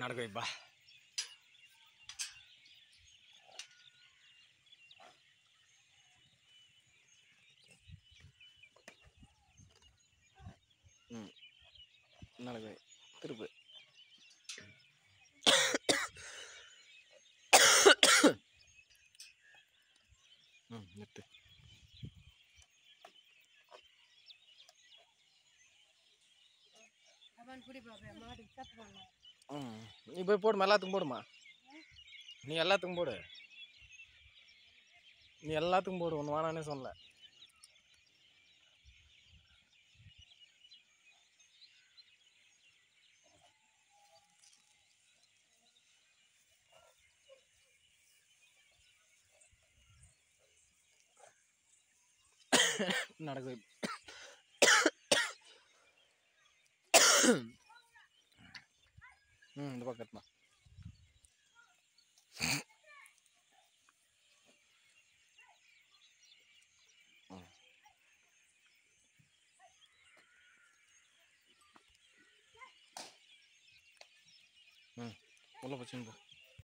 நடக்க வைப்பா ம் நடக்க வை திருப்பு ம் நிறுத்து அவன் குடி பாப்பேன் மாடு சத்துவாங்க ம் நீ போய் போடுமா எல்லாத்துக்கும் போடுமா நீ எல்லாத்துக்கும் போடு நீ எல்லாத்துக்கும் போடு ஒன்று வேணானே சொல்லல நடக்க வை. ம் இந்த பக்கத்துமா ம் உள்ள போச்சுங்க போ